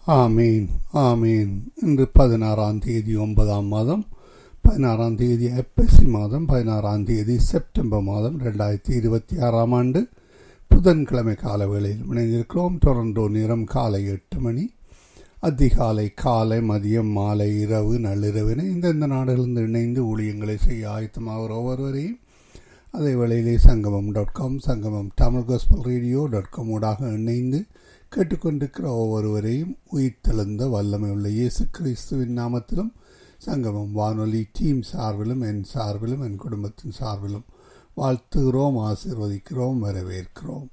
ஆமீன் ஆமீன் இன்று பதினாறாம் தேதி ஒன்பதாம் மாதம் பதினாறாம் தேதி ஐப்பசி மாதம் பதினாறாம் தேதி செப்டம்பர் மாதம் ரெண்டாயிரத்தி இருபத்தி ஆறாம் ஆண்டு புதன்கிழமை கால வேளையில் இணைந்திருக்கிறோம் டொரண்டோ நேரம் காலை எட்டு மணி அதிகாலை காலை மதியம் மாலை இரவு நள்ளிரவினை இந்தந்த நாடுகளிலிருந்து இணைந்து ஊழியங்களை செய்ய ஆயத்தமாகிற ஒவ்வொருவரையும் அதே வேளையிலே சங்கமம் dot com Sangamam Tamil gospel radio dot com ஊடாக இணைந்து கேட்டுக்கொண்டிருக்கிற ஒவ்வொருவரையும் உயிர்த்தெழுந்த வல்லமை உள்ள இயேசு கிறிஸ்துவின் நாமத்திலும் சங்கமம் வானொலி டீம் சார்பிலும் என் சார்பிலும் என் குடும்பத்தின் சார்பிலும் வாழ்த்துகிறோம் ஆசீர்வதிக்கிறோம் வரவேற்கிறோம்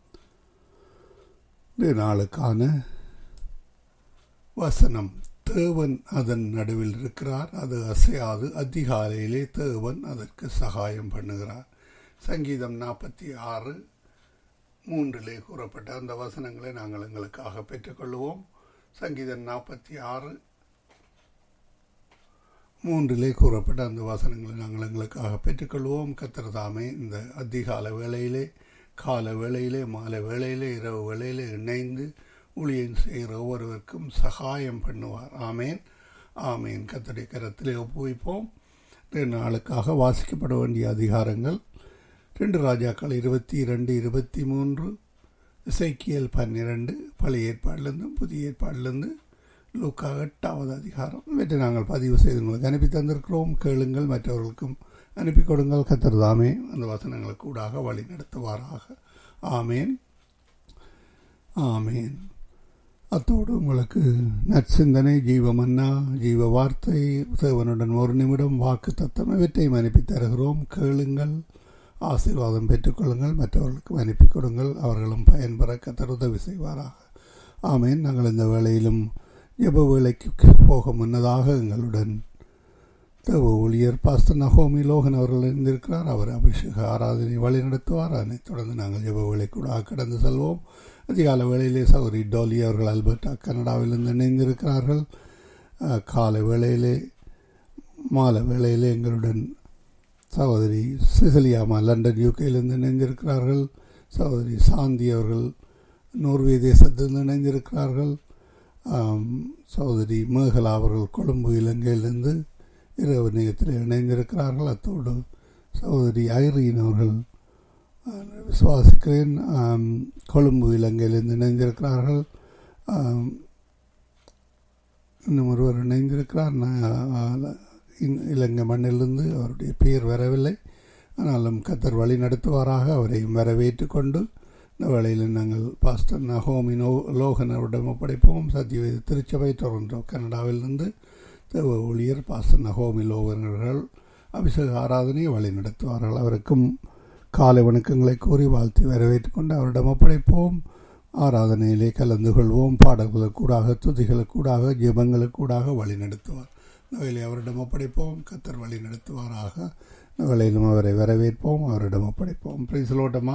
இன்றைய நாளுக்கான வசனம் தேவன் அதன் நடுவில் இருக்கிறார் அது அசையாது அதிகாலையிலே தேவன் அதற்கு சகாயம் பண்ணுகிறார் சங்கீதம் நாற்பத்தி ஆறு மூன்றிலே கூறப்பட்ட அந்த வசனங்களை நாங்கள் எங்களுக்காக பெற்றுக்கொள்வோம் சங்கீதம் நாற்பத்தி ஆறு மூன்றிலே கூறப்பட்ட அந்த வசனங்களை நாங்கள் எங்களுக்காக பெற்றுக்கொள்வோம் கத்திரதாமே இந்த அதிகால வேளையிலே கால வேளையிலே மாலை வேளையிலே இரவு வேளையிலே இணைந்து ஊழியம் செய்கிற ஒவ்வொருவருக்கும் சகாயம் பண்ணுவார் ஆமேன் ஆமேன் கத்தடி கரத்திலே ஒப்புவிப்போம் ரெண்டு நாளுக்காக வாசிக்கப்பட வேண்டிய அதிகாரங்கள் ரெண்டு ராஜாக்கள் இருபத்தி இரண்டு இருபத்தி மூன்று இசைக்கியல் பன்னிரண்டு பழைய ஏற்பாடிலிருந்து புதிய ஏற்பாடிலிருந்து லூக்கா எட்டாவது அதிகாரம் இவற்றை நாங்கள் பதிவு செய்து உங்களுக்கு அனுப்பி தந்திருக்கிறோம் கேளுங்கள் மற்றவர்களுக்கும் அனுப்பி கொடுங்கள் கத்திரதாமே அந்த வசனங்களுக்கு கூடாக வழி நடத்துவாராக ஆமேன் ஆமேன் அத்தோடு உங்களுக்கு நற்சிந்தனை ஜீவமன்னா ஜீவ வார்த்தை தேவனுடன் ஒரு நிமிடம் வாக்கு தத்தம் இவற்றையும் அனுப்பி தருகிறோம் கேளுங்கள் ஆசீர்வாதம் பெற்றுக்கொள்ளுங்கள் மற்றவர்களுக்கும் அனுப்பி கொடுங்கள் அவர்களும் பயன்பெற கத்தர் உதவி செய்வாராக ஆமேன் நாங்கள் இந்த வேளையிலும் ஜெப வேலைக்கு போக முன்னதாக எங்களுடன் தேவ ஊழியர் பாஸ்தர் நகோமி லோகன் அவர்கள் இருந்திருக்கிறார் அவர் அபிஷேக ஆராதனை வழி நடத்துவார் அதனைத் தொடர்ந்து நாங்கள் ஜெப வேலைக்கூடாக கடந்து செல்வோம் அதிகால வேளையிலே சௌரி டோலி அவர்கள் அல்பர்டா கனடாவிலிருந்து இணைந்திருக்கிறார்கள் காலை வேளையிலே மாலை வேளையிலே எங்களுடன் சகோதரி சிசிலியாமா லண்டன் யூகேயிலிருந்து இணைந்திருக்கிறார்கள் சகோதரி சாந்தி அவர்கள் நோர்வே தேசத்திலிருந்து இணைந்திருக்கிறார்கள் சகோதரி மேகலா அவர்கள் கொழும்பு இலங்கையிலிருந்து இரவு நேரத்தில் இணைந்திருக்கிறார்கள் அத்தோடு சகோதரி ஐரீன் அவர்கள் விசுவாசிக்கிறேன் கொழும்பு இலங்கையிலிருந்து இணைந்திருக்கிறார்கள் இன்னும் ஒருவர் இணைந்திருக்கிறார் இலங்கை மண்ணிலிருந்து அவருடைய பெயர் வரவில்லை ஆனாலும் கத்தர் வழி நடத்துவாராக அவரையும் வரவேற்று கொண்டு இந்த வேளையில் நாங்கள் பாஸ்டர் நகோமி நோ லோகன் அவரிடம் ஒப்படைப்போம் சத்தியவேத திருச்சபை டொரண்டோ கனடாவிலிருந்து தேவ ஊழியர் பாஸ்டர் நகோமி லோகனர்கள் அபிஷேக ஆராதனையை வழி நடத்துவார்கள் அவருக்கும் காலை வணக்கங்களை கூறி வாழ்த்தி வரவேற்று கொண்டு அவரிடம் ஒப்படைப்போம் ஆராதனையிலே கலந்து கொள்வோம் பாடல்களுக்கூடாக துதிகளுக்கூடாக ஜெபங்களுக்கூடாக வழி நடத்துவார் நவையிலே அவரிடம் ஒப்படைப்போம் கத்தர் வழி நடத்துவாராக நவலையிலும் அவரை வரவேற்போம் அவரிடம் ஒப்படைப்போம் பிரைஸ்லோட்டமா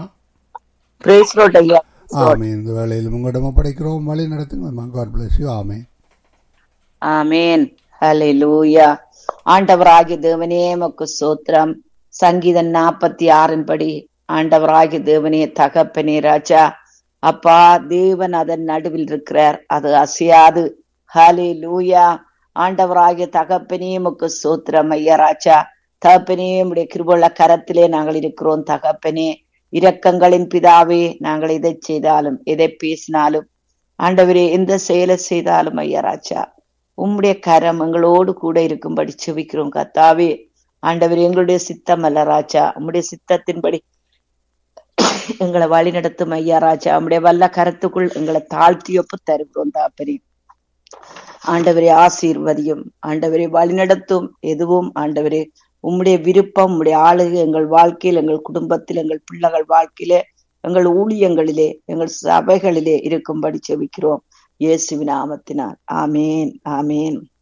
ஆமே இந்த வேலையிலும் உங்களிடம் ஒப்படைக்கிறோம் வழி நடத்துங்க காட் பிளஸ் யூ ஆமே ஆமேன் ஹalleluya ஆண்டவராகிய தேவனே மக்கு சோத்திரம் சங்கீதம் நாற்பத்தி ஆறின் படி ஆண்டவராகிய தேவனே தகப்பனே ராஜா அப்பா தேவன் அதன் நடுவில் இருக்கிறார் அது அசையாது ஹலே லூயா ஆண்டவராகிய தகப்பனே முக்கு சோத்திரம் ஐயா ராஜா தகப்பனே உடைய கிருபுள்ள கரத்திலே நாங்கள் இருக்கிறோம் தகப்பனே இரக்கங்களின் பிதாவே நாங்கள் எதை செய்தாலும் எதை பேசினாலும் ஆண்டவரே எந்த செயலை செய்தாலும் ஐயா ராஜா உம்முடைய கரம் எங்களோடு கூட இருக்கும்படி செவிக்கிறோம் கத்தாவே ஆண்டவர் எங்களுடைய சித்தம் அல்ல ராஜா உம்முடைய சித்தத்தின்படி எங்களை வழி நடத்தும் ஐயா ராஜா உம்முடைய வல்ல கருத்துக்குள் எங்களை தாழ்த்தி ஒப்பு தருகிறோம் தாப்பனே ஆண்டவரே ஆசீர்வதியும் ஆண்டவரே வழி நடத்தும் எதுவும் ஆண்டவரே உம்முடைய விருப்பம் உம்முடைய ஆளுகை எங்கள் வாழ்க்கையில் எங்கள் குடும்பத்தில் எங்கள் பிள்ளைகள் வாழ்க்கையிலே எங்கள் ஊழியங்களிலே எங்கள் சபைகளிலே இருக்கும்படி செவிக்கிறோம் இயேசுவின் நாமத்தினால் ஆமேன் ஆமேன்